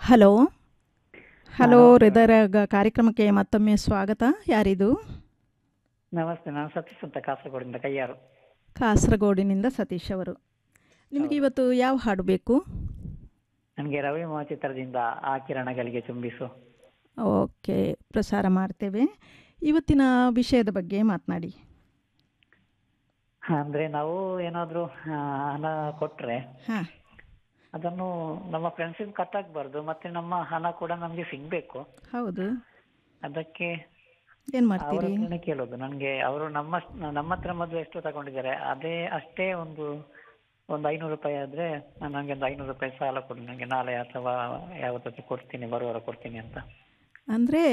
Hello hello hello. ಹೃದಯರಾಗ ಕಾರ್ಯಕ್ರಮಕ್ಕೆ ಮತ್ತೊಮ್ಮೆ ಸ್ವಾಗತ ಯಾರಿದು ನಮಸ್ತೆ ನಾನು ಸತೀಶ್ ಅಂತ ಕಾಸರಗೋಡಿಂದ ಕೈಯಾರು ಕಾಸರಗೋಡಿನಿಂದ ಸತೀಶ್ ಅವರು ನಿಮಗೆ ಇವತ್ತು ಯಾವ ಹಾಡು ಬೇಕು ನನಗೆ ರವಿ ಮೋಹ ಚಿತ್ರದಿಂದ ಆ ಕಿರಣಗಳಿಗೆ ಚುಂಬಿಸು ಓಕೆ ಪ್ರಸಾರ ಮಾಡ್ತೇವೆ ಇವತ್ತಿನ ವಿಷಯದ ಬಗ್ಗೆ ಮಾತನಾಡಿ ಅಂದ್ರೆ ನಾವು ಏನಾದ್ರು ಆ, ಹಣ ಕೊಟ್ರೆ ಹಾಂ ಅದನ್ನು ನಮ್ಮ ಫ್ರೆಂಡ್ಸಿಗೆ ಕಟ್ಟಾಕ್ಬಾರ್ದು ಮತ್ತೆ ನಮ್ಮ ಹಣ ಕೂಡ ನಮ್ಗೆ ಸಿಗ್ಬೇಕು ಹೌದು ಅದಕ್ಕೆ ಏನು ಅವರ ಮಾಡ್ತೀರಿ ಹತ್ರನೇ ಕೇಳೋದು ನನಗೆ ಅವರು ನಮ್ಮ ನಮ್ಮ ಹತ್ರ ಮೊದಲು ಎಷ್ಟು ತಗೊಂಡಿದ್ದಾರೆ ಅದೇ ಅಷ್ಟೇ ಒಂದು ಒಂದು ಐನೂರು ರೂಪಾಯಿ ಆದ್ರೆ ನಾನು ನನಗೆ ಒಂದು ಐನೂರು ರೂಪಾಯಿ ಸಾಲ ಕೊಡಿ ನನಗೆ ನಾಳೆ ಅಥವಾ ಯಾವತ್ತೂ ಕೊಡ್ತೀನಿ ಬರುವಾರ ಕೊಡ್ತೀನಿ ಅಂತ ಅಂದರೆ